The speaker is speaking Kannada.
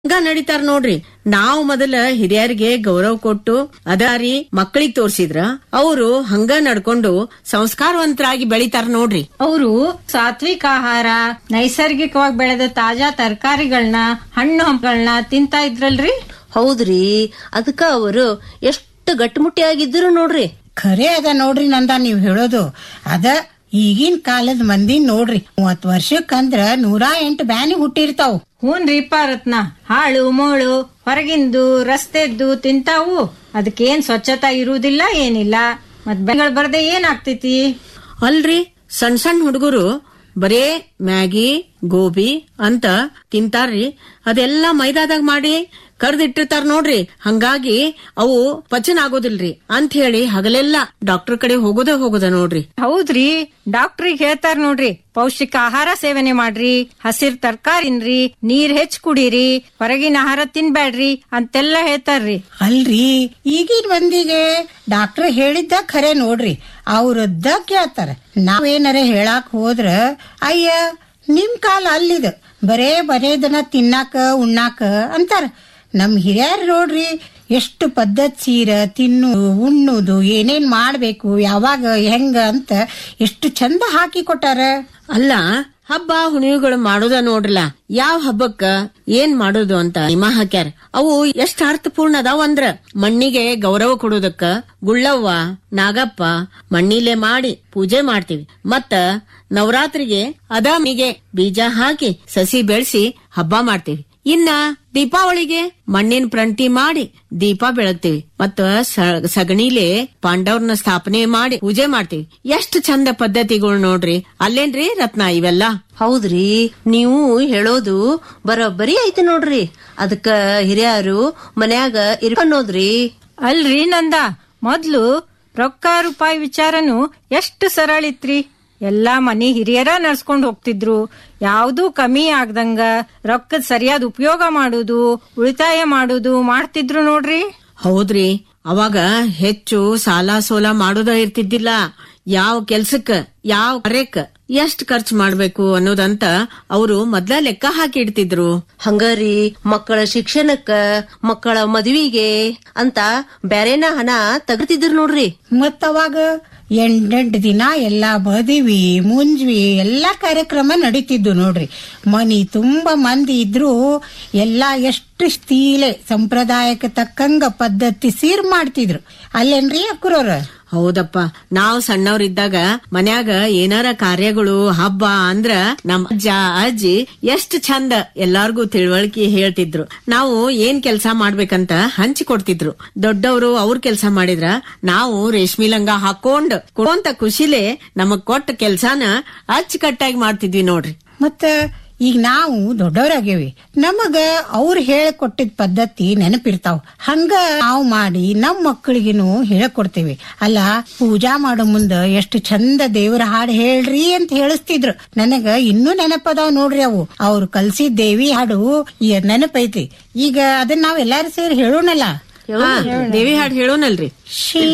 ಹಂಗ ನಡೀತಾರ ನೋಡ್ರಿ ನಾವ್ ಮೊದಲ ಹಿರಿಯರಿಗೆ ಗೌರವ ಕೊಟ್ಟು ಅದಾರಿ ಮಕ್ಕಳಿಗೆ ತೋರ್ಸಿದ್ರ ಅವರು ಹಂಗ ನಡ್ಕೊಂಡು ಸಂಸ್ಕಾರವಂತರಾಗಿ ಬೆಳಿತಾರ ನೋಡ್ರಿ ಅವರು ಸಾತ್ವಿಕ ಆಹಾರ ನೈಸರ್ಗಿಕವಾಗಿ ಬೆಳೆದ ತಾಜಾ ತರಕಾರಿಗಳನ್ನ ಹಣ್ಣು ಹಂಪಗಳನ್ನ ತಿಂತಾ ಇದ್ರಲ್ರಿ ಹೌದ್ರಿ ಅದಕ್ಕ ಅವರು ಎಷ್ಟು ಗಟ್ಟಿಮುಟ್ಟಿಯಾಗಿದ್ರು ನೋಡ್ರಿ ಖರೆ ಅದ ನೋಡ್ರಿ ನಂದ ನೀವ್ ಹೇಳೋದು ಅದ ಈಗಿನ ಕಾಲದ ಮಂದಿ ನೋಡ್ರಿ ಮೂವತ್ ವರ್ಷಕ್ಕಂದ್ರ ನೂರಾ ಎಂಟು ಬ್ಯಾನಿ ಹುಟ್ಟಿರ್ತಾವ್ ಹೂನ್ರಿಪ್ಪ ರತ್ನ ಹಾಳು ಮೋಳು ಹೊರಗಿಂದು ರಸ್ತೆದ್ದು ತಿಂತಾವು ಅದಕ್ಕೇನ್ ಸ್ವಚ್ಛತಾ ಇರುವುದಿಲ್ಲ ಏನಿಲ್ಲ ಮತ್ ಬೆಳೆಗಳು ಬರ್ದೆ ಏನಾಗ್ತೈತಿ ಅಲ್ರಿ ಸಣ್ಣ ಸಣ್ಣ ಹುಡುಗರು ಬರೇ ಮ್ಯಾಗಿ ಗೋಬಿ ಅಂತ ತಿಂತಾರ್ರಿ ಅದೆಲ್ಲಾ ಮೈದಾದಾಗ ಮಾಡಿ ಕರ್ದಿಟ್ಟಿರ್ತಾರ ನೋಡ್ರಿ ಹಂಗಾಗಿ ಅವು ಪಚನ ಆಗೋದಿಲ್ರಿ ಅಂತ ಹೇಳಿ ಹಗಲೆಲ್ಲ ಡಾಕ್ಟರ್ ಕಡೆ ಹೋಗೋದೇ ಹೋಗೋದ ನೋಡ್ರಿ ಹೌದ್ರಿ ಡಾಕ್ಟ್ರಿಗೆ ಹೇಳ್ತಾರ ನೋಡ್ರಿ ಪೌಷ್ಟಿಕ ಆಹಾರ ಸೇವನೆ ಮಾಡ್ರಿ ಹಸಿರ್ ತರಕಾರಿನ್ರಿ ನೀರ್ ಹೆಚ್ಚ್ ಕುಡೀರಿ ಹೊರಗಿನ ಆಹಾರ ತಿನ್ಬ್ಯಾಡ್ರಿ ಅಂತೆಲ್ಲ ಹೇಳ್ತಾರ್ರಿ ಅಲ್ರಿ ಈಗಿನ ಮಂದಿಗೆ ಡಾಕ್ಟರ್ ಹೇಳಿದ್ದ ಖರೆ ನೋಡ್ರಿ ಅವ್ರದ್ದ ಕೇಳ್ತಾರ ನಾವೇನಾರ ಹೇಳಾಕ್ ಹೋದ್ರ ಅಯ್ಯ ನಿಮ್ ಕಾಲ ಅಲ್ಲಿದ ಬರೇ ಬರೇದನ ತಿನ್ನಾಕ ಉಣ್ಣಾಕ ಅಂತಾರ ನಮ್ ಹಿರಿಯರ್ ನೋಡ್ರಿ ಎಷ್ಟು ಪದ್ಧತಿ ಸೀರ ತಿನ್ನುದು ಉಣ್ಣುದು ಏನೇನ್ ಮಾಡ್ಬೇಕು ಯಾವಾಗ ಹೆಂಗ ಅಂತ ಎಷ್ಟು ಚಂದ ಹಾಕಿ ಕೊಟ್ಟಾರ ಅಲ್ಲ ಹಬ್ಬ ಹುಣಿವುಗಳು ಮಾಡೋದ ನೋಡ್ರಲ್ಲ ಯಾವ ಹಬ್ಬಕ್ಕ ಏನ್ ಮಾಡೋದು ಅಂತ ನಿಮ ಹಾಕ್ಯಾರ ಅವು ಎಷ್ಟ್ ಅರ್ಥಪೂರ್ಣ ಅದಾವ ಅಂದ್ರ ಮಣ್ಣಿಗೆ ಗೌರವ ಕೊಡೋದಕ್ಕ ಗುಳ್ಳವ್ವ ನಾಗಪ್ಪ ಮಣ್ಣಿಲೆ ಮಾಡಿ ಪೂಜೆ ಮಾಡ್ತೀವಿ ಮತ್ತ ನವರಾತ್ರಿಗೆ ಅದಾಮಿಗೆ ಬೀಜ ಹಾಕಿ ಸಸಿ ಬೆಳೆಸಿ ಹಬ್ಬ ಮಾಡ್ತೀವಿ ಇನ್ನ ದೀಪಾವಳಿಗೆ ಮಣ್ಣಿನ ಪ್ರಂಟಿ ಮಾಡಿ ದೀಪ ಬೆಳಗ್ತೀವಿ ಮತ್ತ ಸ- ಸಗಣಿಲೆ ಪಾಂಡವ್ರನ್ನ ಸ್ಥಾಪನೆ ಮಾಡಿ ಪೂಜೆ ಮಾಡ್ತೀವಿ ಎಷ್ಟ್ ಚಂದ ಪದ್ಧತಿಗಳು ನೋಡ್ರಿ ಅಲ್ಲೇನ್ರಿ ರತ್ನ ಇವೆಲ್ಲ ಹೌದ್ರಿ ನೀವು ಹೇಳೋದು ಬರೋಬ್ಬರಿ ಐತಿ ನೋಡ್ರಿ ಅದಕ್ಕ ಹಿರಿಯರು ಮನ್ಯಾಗ ಇರ್ಕನ್ನೋದ್ರಿ ಅಲ್ರಿ ನಂದ ಮೊದ್ಲು ರೊಕ್ಕ ರೂಪಾಯಿ ವಿಚಾರನು ಎಷ್ಟು ಸರಳ ಇತ್ರಿ ಎಲ್ಲಾ ಮನಿ ಹಿರಿಯರ ನಡ್ಸ್ಕೊಂಡ್ ಹೋಗ್ತಿದ್ರು ಯಾವ್ದೂ ಕಮ್ಮಿ ಆಗ್ದಂಗ ರೊಕ್ಕದ ಸರಿಯಾದ ಉಪಯೋಗ ಮಾಡುದು ಉಳಿತಾಯ ಮಾಡುದು ಮಾಡ್ತಿದ್ರು ನೋಡ್ರಿ ಹೌದ್ರಿ ಅವಾಗ ಹೆಚ್ಚು ಸಾಲ ಸೋಲ ಮಾಡೋದ ಇರ್ತಿದ್ದಿಲ್ಲ ಯಾವ ಕೆಲ್ಸಕ್ಕ ಯಾವ ಕಾರ್ಯಕ್ಕ ಎಷ್ಟ್ ಖರ್ಚು ಮಾಡ್ಬೇಕು ಅನ್ನೋದಂತ ಅವರು ಮೊದ್ಲ ಲೆಕ್ಕ ಹಾಕಿ ಇಡ್ತಿದ್ರು ಹಂಗಾರಿ ಮಕ್ಕಳ ಶಿಕ್ಷಣಕ್ಕ ಮಕ್ಕಳ ಮದುವಿಗೆ ಅಂತ ಬ್ಯಾರೇನ ಹಣ ತಗತಿದ್ರು ನೋಡ್ರಿ ಮತ್ತ ಅವಾಗ ಎಂಟೆಂಟು ದಿನ ಎಲ್ಲಾ ಮದಿವಿ ಮುಂಜ್ವಿ ಎಲ್ಲಾ ಕಾರ್ಯಕ್ರಮ ನಡೀತಿದ್ದು ನೋಡ್ರಿ ಮನಿ ತುಂಬಾ ಮಂದಿ ಇದ್ರು ಎಲ್ಲಾ ಎಷ್ಟು ಸ್ತೀಲೆ ಸಂಪ್ರದಾಯಕ್ಕೆ ತಕ್ಕಂಗ ಪದ್ಧತಿ ಸೀರ್ ಮಾಡ್ತಿದ್ರು ಅಲ್ಲೇನ್ರಿ ಅಕ್ಕುರೋರ ಹೌದಪ್ಪ ನಾವ್ ಸಣ್ಣವ್ರಿದ್ದಾಗ ಮನ್ಯಾಗ ಏನಾರ ಕಾರ್ಯಗಳು ಹಬ್ಬ ಅಂದ್ರ ನಮ್ ಅಜ್ಜ ಅಜ್ಜಿ ಎಷ್ಟ್ ಚಂದ ಎಲ್ಲಾರ್ಗೂ ತಿಳುವಳಿಕೆ ಹೇಳ್ತಿದ್ರು ನಾವು ಏನ್ ಕೆಲ್ಸ ಮಾಡ್ಬೇಕಂತ ಹಂಚಿ ಕೊಡ್ತಿದ್ರು ದೊಡ್ಡವರು ಅವ್ರ ಕೆಲ್ಸ ಮಾಡಿದ್ರ ನಾವು ರೇಷ್ಮಿ ಲಂಗ ಹಾಕೊಂಡ್ ಕೊಡೋಂತ ಖುಷಿಲೇ ನಮಗ್ ಕೊಟ್ಟ ಕೆಲ್ಸಾನ ಅಚ್ಚುಕಟ್ಟಾಗಿ ಮಾಡ್ತಿದ್ವಿ ನೋಡ್ರಿ ಮತ್ತ ಈಗ ನಾವು ದೊಡ್ಡವರಾಗೇವಿ ನಮಗ ಅವ್ರು ಹೇಳ್ಕೊಟ್ಟಿದ್ ಪದ್ಧತಿ ನೆನಪಿರ್ತಾವ ಹಂಗ ನಾವು ಮಾಡಿ ನಮ್ ಮಕ್ಕಳಿಗೆನು ಹೇಳ್ಕೊಡ್ತೇವಿ ಅಲ್ಲ ಪೂಜಾ ಮಾಡೋ ಮುಂದ ಎಷ್ಟು ಚಂದ ದೇವರ ಹಾಡು ಹೇಳ್ರಿ ಅಂತ ಹೇಳಿಸ್ತಿದ್ರು ನನಗ ಇನ್ನೂ ನೆನಪದಾವ್ ನೋಡ್ರಿ ಅವು ಅವ್ರು ಕಲ್ಸಿದ್ ದೇವಿ ಹಾಡು ಈ ನೆನಪೈತಿ ಈಗ ಅದನ್ನ ನಾವ್ ಎಲ್ಲಾರು ಸೇರಿ ಹೇಳೋಣಲ್ಲ ಹಾ, ದೇವಿ ಹಾಡ್ ಹೇಳೋನಲ್ರಿ ಶಿ